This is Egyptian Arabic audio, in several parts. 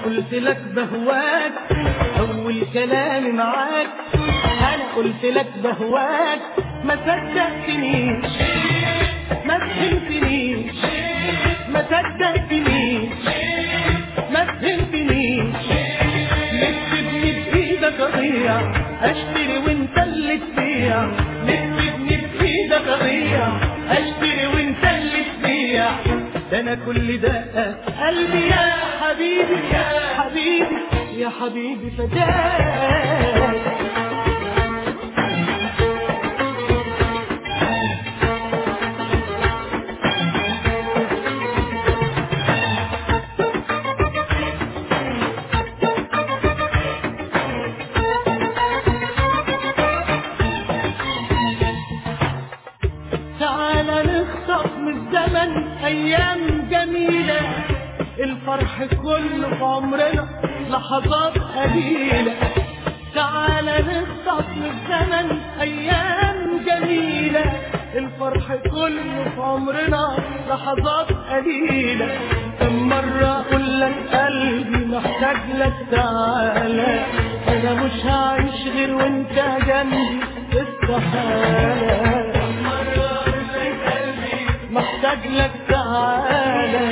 قلت لك بهواك اول كلامي معاك انا قلت لك بهواك ما صدقتنيش ما فهمتنيش ما صدقتنيش ما فهمتنيش نكتبني بايدك اضيع اشتري وانت اللي تبيع نكتبني بايدك اضيع اشتري وانت اللي تبيع ده انا كل دقة قلبي يا حبيبي يا حبيبي يا حبيبي فداك تعالى نخطف من الزمن ايام جميلة الفرح كله في عمرنا لحظات قليلة تعالى نخطف من الزمن ايام جميلة الفرح كله في عمرنا لحظات قليلة كم مرة اقول لك قلبي محتاج لك تعالى انا مش هعيش غير وانت جنبي استحالة محتاج لك تعالى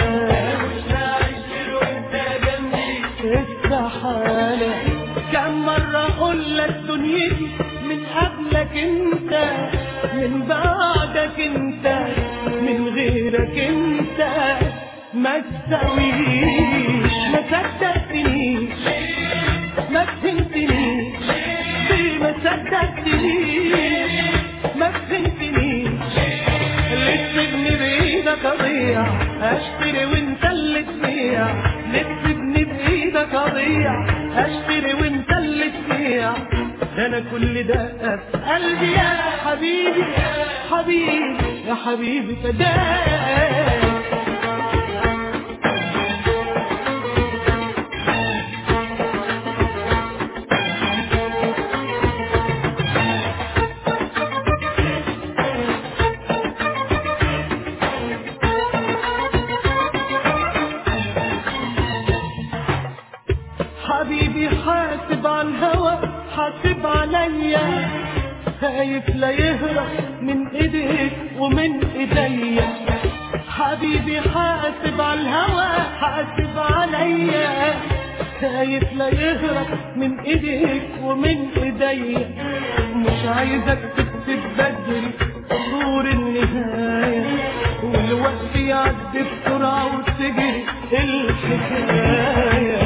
استحالة كم مرة اقول لك دنيتي من قبلك انت من بعدك انت من غيرك انت ما تساويش ما صدقتنيش ما فهمتنيش ليه ما صدقتنيش ما فهمتنيش اللي تسيبني بايدك اضيع اشتري وانت اللي تبيع اللي تسيبني بايدك اضيع اشتري وانت اللي تبيع ده انا كل دقة في قلبي يا حبيبي حبيبي يا حبيبي فداك حبيبي حاسب على الهوى حاسب عليا خايف لا يهرب من ايديك ومن ايديا حبيبي حاسب على الهوى حاسب عليا خايف لا يهرب من ايديك ومن ايديا مش عايزك تكتب بدري حضور النهاية والوقت يعدي بسرعة وتجري الحكاية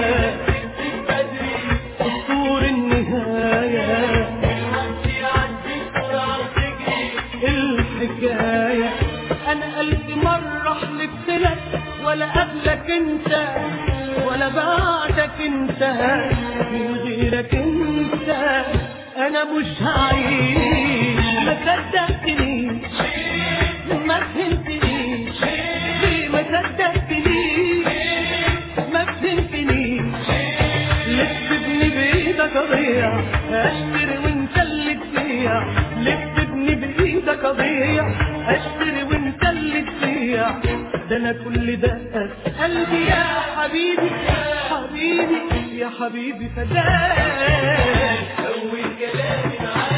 دستور النهاية الحكاية أنا قلبي مرة حلفت لك ولا قبلك أنت ولا بعدك أنت من غيرك أنت أنا مش هعيش ما صدقتنيش ما فهمتنيش ليه ما صدقتنيش ما فهمتنيش لتبني بايدك اضيع اشتري وانت اللي تبيع لتبني بايدك اضيع اشتري وانت اللي تبيع ده انا كل دقة قلبي يا حبيبي حبيبي يا حبيبي فداك أول كلامي معاك